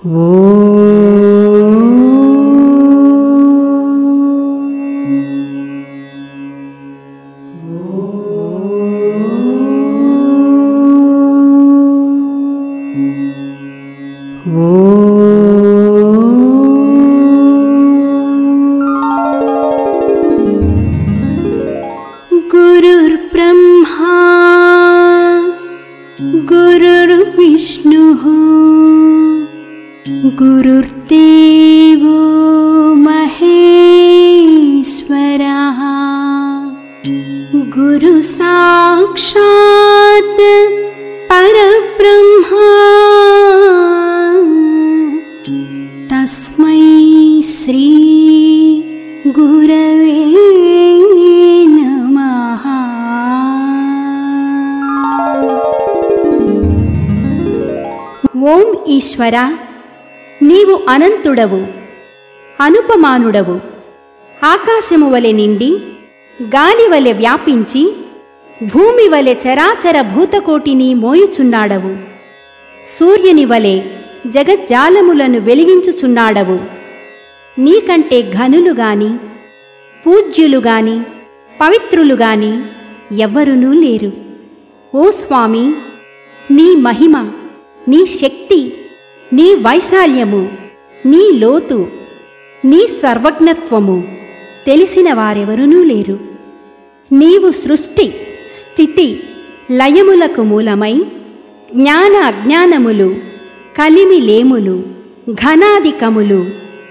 गुरुर्ब्रह्मा गुरुर्विष्णुः गुरुर्देवो महेश्वरः गुरुसाक्षात् परब्रह्मा तस्मै श्री गुरवे नमः ఓం ఈశ్వర నీవు అనంతుడవు అనుపమానుడవు ఆకాశము వలె నిండి గాలి వలె వ్యాపించి భూమి వలె చరాచర భూతకోటిని మోయుచున్నాడవు సూర్యుని వలె జగజ్జాలములను వెలిగించుచున్నాడవు నీకంటే ఘనులు గాని పూజ్యులు గాని పవిత్రులు గాని ఎవ్వరునూ లేరు ఓ స్వామి నీ మహిమ నీ శక్తి నీ వైశాల్యము నీ లోతు నీ సర్వజ్ఞత్వము తెలిసిన వారెవరునూ లేరు నీవు సృష్టి స్థితి లయములకు మూలమై జ్ఞాన అజ్ఞానములు కలిమి లేములు ఘనాధికములు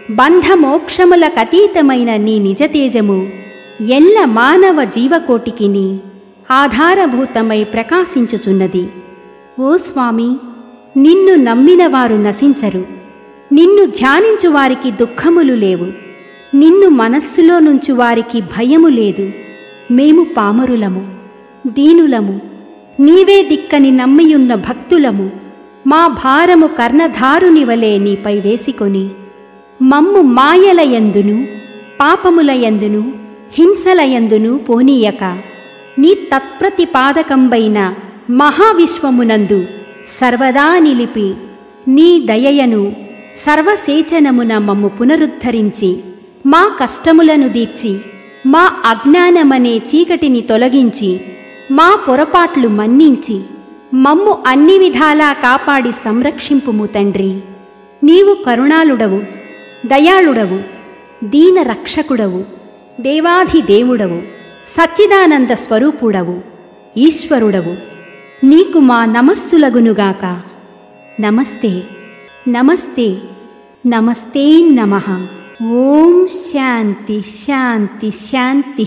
బంధమోక్షములకతీతమైన నీ నిజతేజము ఎల్ల మానవ జీవకోటికిని ఆధారభూతమై ప్రకాశించుచున్నది ఓ స్వామి నిన్ను నమ్మిన వారు నశించరు నిన్ను ధ్యానించు వారికి దుఃఖములు లేవు నిన్ను మనస్సులో నుంచి వారికి భయము లేదు మేము పామరులము దీనులము నీవే దిక్కని నమ్మియున్న భక్తులము మా భారము కర్ణధారుని వలె నీపై వేసికొని మమ్ము మాయలయందును పాపములయందును హింసలయందును పోనీయక నీ తత్ప్రతిపాదకంబైన మహావిశ్వమునందు సర్వదా నిలిపి నీ దయయను సర్వసేచనమున మమ్ము పునరుద్ధరించి మా కష్టములను దీర్చి మా అజ్ఞానమనే చీకటిని తొలగించి మా పొరపాట్లు మన్నించి మమ్ము అన్ని విధాలా కాపాడి సంరక్షింపుము తండ్రి నీవు కరుణాళుడవు దయాళుడవు దీన రక్షకుడవు దేవాధి దేవుడవు సచ్చిదానంద స్వరూపుడవు ఈశ్వరుడవు నీకు మా నమస్సులగునుగాక నమస్తే నమస్తే నమస్తే నమ ఓం శాంతి శాంతి శాంతి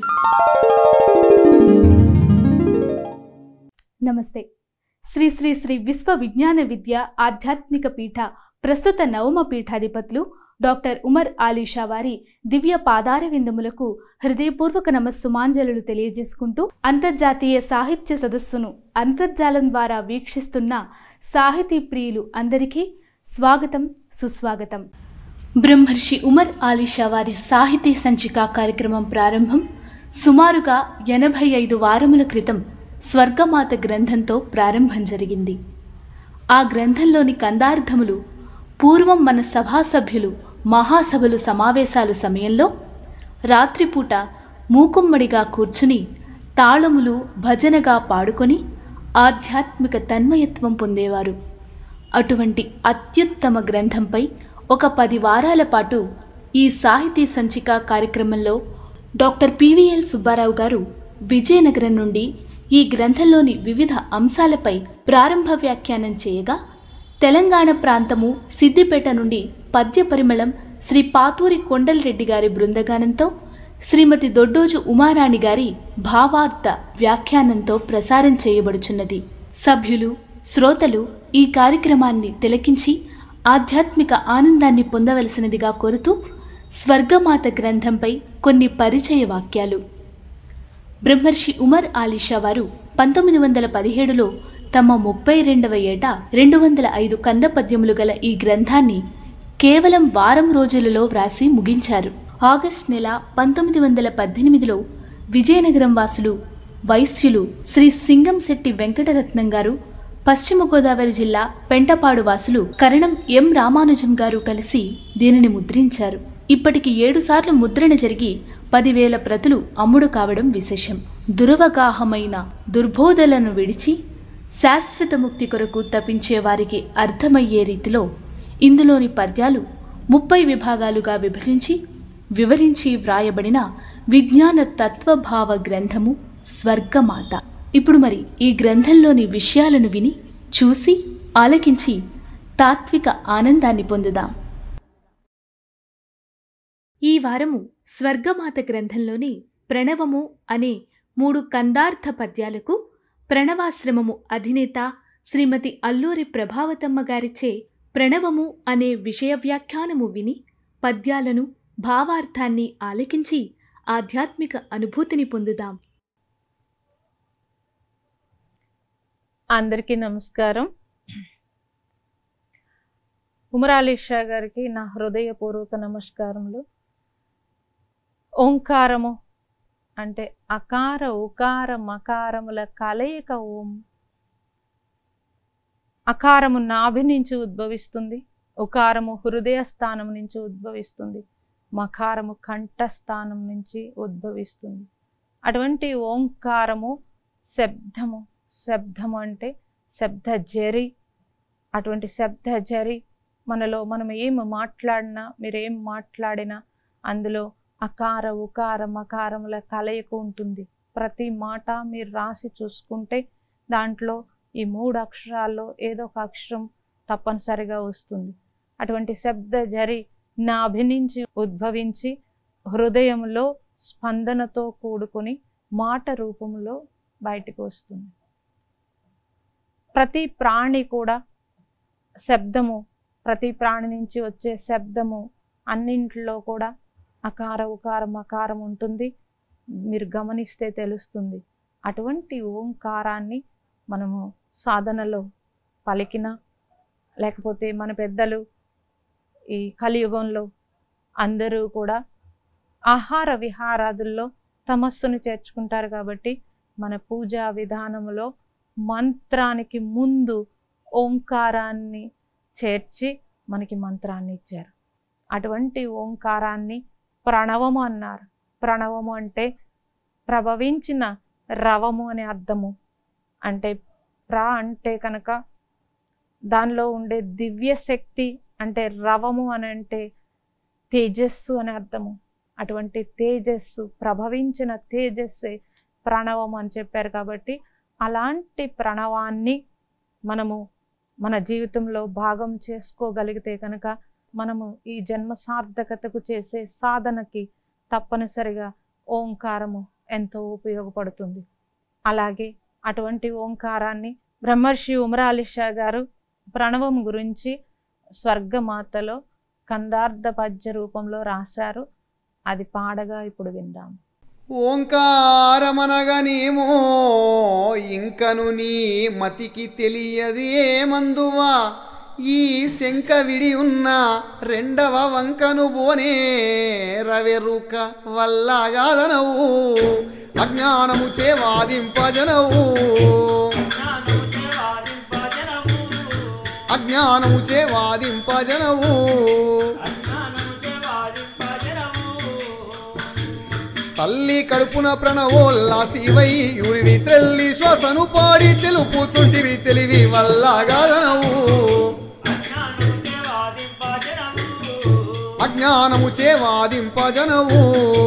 నమస్తే శ్రీ శ్రీ శ్రీ విశ్వ విజ్ఞాన విద్య ఆధ్యాత్మిక పీఠ ప్రస్తుత నవమ పీఠాధిపతులు డాక్టర్ ఉమర్ ఆలీషా వారి దివ్య పాదార విందములకు హృదయపూర్వక నమస్సుమాంజలు తెలియజేసుకుంటూ అంతర్జాతీయ సాహిత్య సదస్సును అంతర్జాలం ద్వారా వీక్షిస్తున్న సాహితీ ప్రియులు అందరికీ స్వాగతం సుస్వాగతం బ్రహ్మర్షి ఉమర్ ఆలీషా వారి సాహితీ సంచిక కార్యక్రమం ప్రారంభం సుమారుగా ఎనభై ఐదు వారముల క్రితం స్వర్గమాత గ్రంథంతో ప్రారంభం జరిగింది ఆ గ్రంథంలోని కందార్థములు పూర్వం మన సభాసభ్యులు మహాసభలు సమావేశాలు సమయంలో రాత్రిపూట మూకుమ్మడిగా కూర్చుని తాళములు భజనగా పాడుకొని ఆధ్యాత్మిక తన్మయత్వం పొందేవారు అటువంటి అత్యుత్తమ గ్రంథంపై ఒక పది వారాల పాటు ఈ సాహితీ సంచిక కార్యక్రమంలో డాక్టర్ పివిఎల్ సుబ్బారావు గారు విజయనగరం నుండి ఈ గ్రంథంలోని వివిధ అంశాలపై ప్రారంభ వ్యాఖ్యానం చేయగా తెలంగాణ ప్రాంతము సిద్దిపేట నుండి పద్య పరిమళం శ్రీ పాతూరి కొండలరెడ్డి గారి బృందగానంతో శ్రీమతి దొడ్డోజు ఉమారాణి గారి భావార్థ వ్యాఖ్యానంతో ప్రసారం చేయబడుచున్నది సభ్యులు శ్రోతలు ఈ కార్యక్రమాన్ని తిలకించి ఆధ్యాత్మిక ఆనందాన్ని పొందవలసినదిగా కోరుతూ స్వర్గమాత గ్రంథంపై కొన్ని పరిచయ వాక్యాలు బ్రహ్మర్షి ఉమర్ ఆలీషా వారు పంతొమ్మిది వందల పదిహేడులో తమ ముప్పై రెండవ ఏట రెండు వందల ఐదు కంద పద్యములు గల ఈ గ్రంథాన్ని కేవలం వారం రోజులలో వ్రాసి ముగించారు ఆగస్ట్ నెల పంతొమ్మిది వందల పద్దెనిమిదిలో విజయనగరం వాసులు వైశ్యులు శ్రీ సింగంశెట్టి వెంకటరత్నం గారు పశ్చిమ గోదావరి జిల్లా పెంటపాడు వాసులు కరణం ఎం రామానుజం గారు కలిసి దీనిని ముద్రించారు ఇప్పటికి ఏడుసార్లు ముద్రణ జరిగి పదివేల ప్రతులు అమ్ముడు కావడం విశేషం దురవగాహమైన దుర్బోధలను విడిచి శాశ్వత ముక్తి కొరకు తపించే వారికి అర్థమయ్యే రీతిలో ఇందులోని పద్యాలు ముప్పై విభాగాలుగా విభజించి వివరించి వ్రాయబడిన విజ్ఞాన తత్వభావ గ్రంథము స్వర్గమాత ఇప్పుడు మరి ఈ గ్రంథంలోని విషయాలను విని చూసి ఆలకించి తాత్విక ఆనందాన్ని పొందుదాం ఈ వారము స్వర్గమాత గ్రంథంలోని ప్రణవము అనే మూడు కందార్థ పద్యాలకు ప్రణవాశ్రమము అధినేత శ్రీమతి అల్లూరి ప్రభావతమ్మ గారిచే ప్రణవము అనే విషయ వ్యాఖ్యానము విని పద్యాలను భావార్థాన్ని ఆలకించి ఆధ్యాత్మిక అనుభూతిని పొందుదాం అందరికీ నమస్కారం ఉమరాలి షా గారికి నా హృదయపూర్వక నమస్కారములు ఓంకారము అంటే అకార ఉకార మకారముల కలయిక ఓం అకారము నాభి నుంచి ఉద్భవిస్తుంది ఉకారము హృదయ స్థానం నుంచి ఉద్భవిస్తుంది మకారము కంఠస్థానం నుంచి ఉద్భవిస్తుంది అటువంటి ఓంకారము శబ్దము శబ్దము అంటే శబ్ద జరి అటువంటి శబ్ద జరి మనలో మనం ఏం మాట్లాడినా మీరు ఏం మాట్లాడినా అందులో అకార ఉకార మకారముల కలయిక ఉంటుంది ప్రతి మాట మీరు రాసి చూసుకుంటే దాంట్లో ఈ మూడు అక్షరాల్లో ఏదో ఒక అక్షరం తప్పనిసరిగా వస్తుంది అటువంటి శబ్ద జరి నాభి నుంచి ఉద్భవించి హృదయంలో స్పందనతో కూడుకొని మాట రూపంలో బయటకు వస్తుంది ప్రతి ప్రాణి కూడా శబ్దము ప్రతి ప్రాణి నుంచి వచ్చే శబ్దము అన్నింటిలో కూడా అకార ఉకారం అకారం ఉంటుంది మీరు గమనిస్తే తెలుస్తుంది అటువంటి ఓంకారాన్ని మనము సాధనలో పలికిన లేకపోతే మన పెద్దలు ఈ కలియుగంలో అందరూ కూడా ఆహార విహారాదుల్లో తమస్సును చేర్చుకుంటారు కాబట్టి మన పూజా విధానంలో మంత్రానికి ముందు ఓంకారాన్ని చేర్చి మనకి మంత్రాన్ని ఇచ్చారు అటువంటి ఓంకారాన్ని ప్రణవము అన్నారు ప్రణవము అంటే ప్రభవించిన రవము అనే అర్థము అంటే ప్ర అంటే కనుక దానిలో ఉండే దివ్య శక్తి అంటే రవము అని అంటే తేజస్సు అనే అర్థము అటువంటి తేజస్సు ప్రభవించిన తేజస్సే ప్రణవం అని చెప్పారు కాబట్టి అలాంటి ప్రణవాన్ని మనము మన జీవితంలో భాగం చేసుకోగలిగితే కనుక మనము ఈ జన్మ సార్థకతకు చేసే సాధనకి తప్పనిసరిగా ఓంకారము ఎంతో ఉపయోగపడుతుంది అలాగే అటువంటి ఓంకారాన్ని బ్రహ్మర్షి ఉమరాలి షా గారు ప్రణవం గురించి స్వర్గమాతలో కందార్థ పద్య రూపంలో రాశారు అది పాడగా ఇప్పుడు విందాం ఓంకారమనగనేమో ఇంకను నీ మతికి తెలియదేమందువా ఈ శంక విడి ఉన్న రెండవ వంకను బోనే రవెరుక వల్లగాదనవు అజ్ఞానము చే వాదింపజనవు అజ్ఞానము చే వాదింపజనవు తల్లి కడుపున ప్రణవోల్లాసివై యురివి తెల్లి శ్వాసను పాడి తెలుపుతుంటివి తెలివి వల్లగాదనవు అజ్ఞానము చే వాదింపజనవు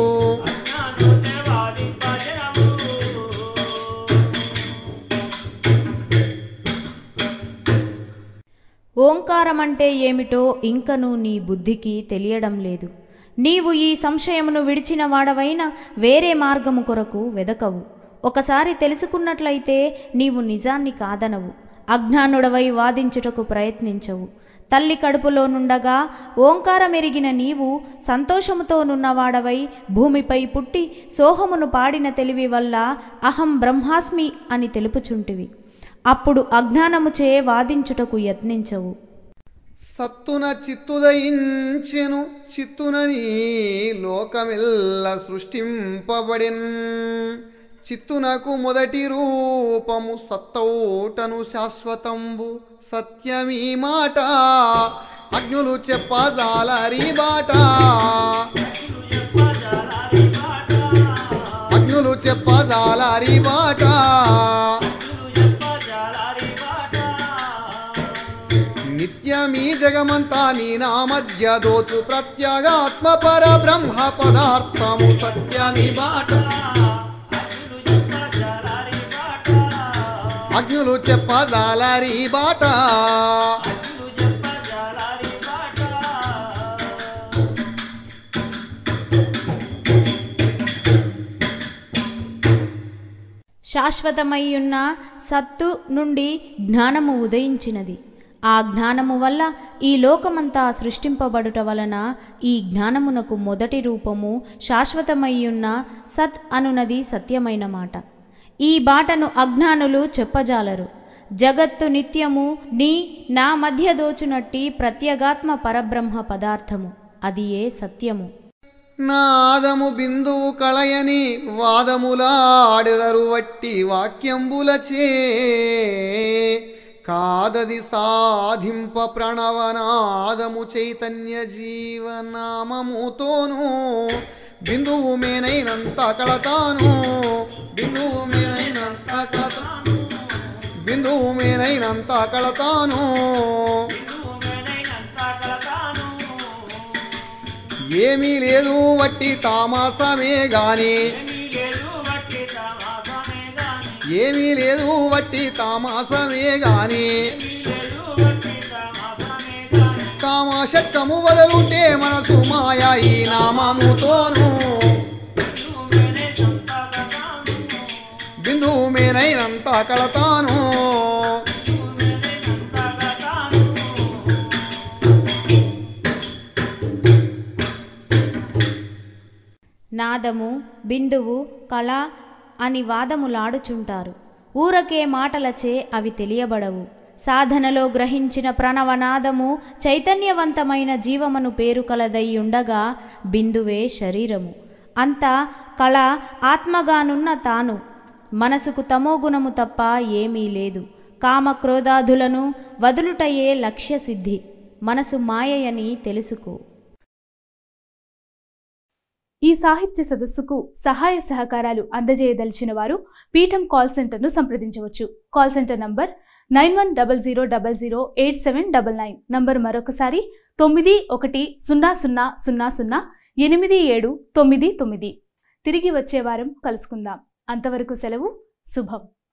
ఓంకారం అంటే ఏమిటో ఇంకను నీ బుద్ధికి తెలియడం లేదు నీవు ఈ సంశయమును విడిచిన వాడవైన వేరే మార్గము కొరకు వెదకవు ఒకసారి తెలుసుకున్నట్లయితే నీవు నిజాన్ని కాదనవు అజ్ఞానుడవై వాదించుటకు ప్రయత్నించవు తల్లి కడుపులో నుండగా ఓంకారమెరిగిన నీవు సంతోషముతోనున్నవాడవై భూమిపై పుట్టి సోహమును పాడిన తెలివి వల్ల అహం బ్రహ్మాస్మి అని తెలుపుచుంటివి అప్పుడు అజ్ఞానముచే వాదించుటకు యత్నించవు సత్తున చిత్తుదయించెను చిత్తునని లోకమెల్ల సృష్టింపబడిన్ చిత్తునకు మొదటి రూపము సత్తౌటను శాశ్వతంబు సత్యమీ మాట అజ్ఞులు చెప్పజాలరి బాట అజ్ఞులు చెప్పజాలరి బాట నిత్యమీ జగమంతా నీ నా మధ్య దోచు ప్రత్యగాత్మ పర బ్రహ్మ పదార్థము సత్యమి బాట అగ్నులు చెప్పజాలరి బాట శాశ్వతమయ్యున్న సత్తు నుండి జ్ఞానము ఉదయించినది ఆ జ్ఞానము వల్ల ఈ లోకమంతా సృష్టింపబడుట వలన ఈ జ్ఞానమునకు మొదటి రూపము శాశ్వతమయ్యున్న సత్ అనునది సత్యమైన మాట ఈ బాటను అజ్ఞానులు చెప్పజాలరు జగత్తు నిత్యము నీ నా మధ్య దోచునట్టి ప్రత్యేగాత్మ పరబ్రహ్మ పదార్థము అది ఏ సత్యము నాదము బిందువు కళయని వాదములాడెదరు వట్టి వాక్యంబులచే కాదది సాధింప ప్రణవనాదము చైతన్య జీవనామముతోను బిందువు మేనైనంత కళతాను బిందువు మేనైనంత కళతాను బిందువు మేనైనంత కళతాను ఏమీ లేదు వట్టి తామాసమే గాని ఏమీ లేదు వట్టి తామాసమే గాని కామాశక్తము వదలుంటే మనసు మాయా ఈ నామముతోను బిందువు మేనైనంత కళతాను నాదము బిందువు కళ అని వాదములాడుచుంటారు ఊరకే మాటలచే అవి తెలియబడవు సాధనలో గ్రహించిన ప్రణవనాదము చైతన్యవంతమైన జీవమను పేరు కలదై ఉండగా బిందువే శరీరము అంతా కళ ఆత్మగానున్న తాను మనసుకు తమోగుణము తప్ప ఏమీ లేదు కామక్రోధాదులను వదులుటయే లక్ష్య సిద్ధి మనసు మాయయని తెలుసుకో ఈ సాహిత్య సదస్సుకు సహాయ సహకారాలు అందజేయదలిచిన వారు పీఠం కాల్ సెంటర్ను సంప్రదించవచ్చు call center number nine one double zero double zero eight seven double nine number మరొకసారి తొమ్మిది ఒకటి సున్నా సున్నా సున్నా సున్నా ఎనిమిది ఏడు తొమ్మిది తొమ్మిది తిరిగి వచ్చే వారం కలుసుకుందాం అంతవరకు సెలవు శుభం